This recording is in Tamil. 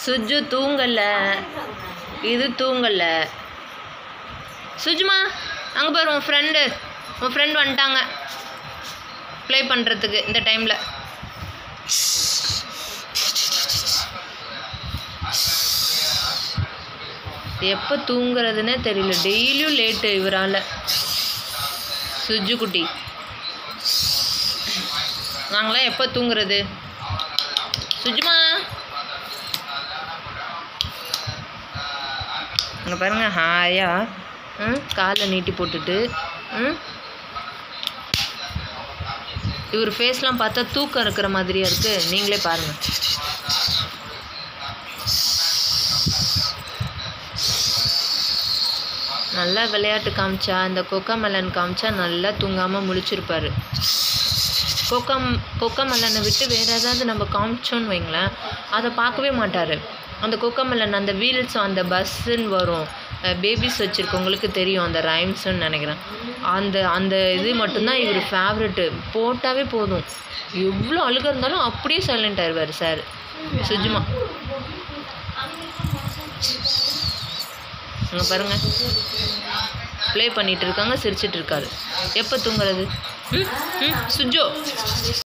சுஜு தூங்கல இது தூங்கல சுஜுமா அங்கே பாரு உன் ஃப்ரெண்டு உன் ஃப்ரெண்ட் வந்துட்டாங்க ப்ளே பண்ணுறதுக்கு இந்த டைமில் எப்போ தூங்குறதுன்னே தெரியல டெய்லியும் லேட்டு இவரால் சுஜு குட்டி நாங்களாம் எப்போ தூங்குறது சுஜுமா அங்கே பாருங்க ஹாயா ம் காலை நீட்டி போட்டுட்டு ம் இவர் ஃபேஸ்லாம் பார்த்தா தூக்கம் இருக்கிற மாதிரியா இருக்கு நீங்களே பாருங்க நல்லா விளையாட்டு காமிச்சா இந்த கொக்கமலன் காமிச்சா நல்லா தூங்காமல் முழிச்சிருப்பாரு கொக்கம் கொக்கமல்லனை விட்டு வேறு ஏதாவது நம்ம காமிச்சோன்னு வைங்களேன் அதை பார்க்கவே மாட்டார் அந்த கொக்கமல்லன் அந்த வீல்ஸ் அந்த பஸ்ஸுன்னு வரும் பேபிஸ் வச்சுருக்கவங்களுக்கு தெரியும் அந்த ரைம்ஸ்ன்னு நினைக்கிறேன் அந்த அந்த இது மட்டும்தான் இவர் ஃபேவரெட்டு போட்டாவே போதும் எவ்வளோ அழுக இருந்தாலும் அப்படியே சைலண்ட் ஆயிடுவார் சார் சுஜுமா அங்கே பாருங்க ப்ளே பண்ணிட்டு இருக்காங்க சிரிச்சிட்டு இருக்காரு எப்போ தூங்குறது ம் ம் சுஜோ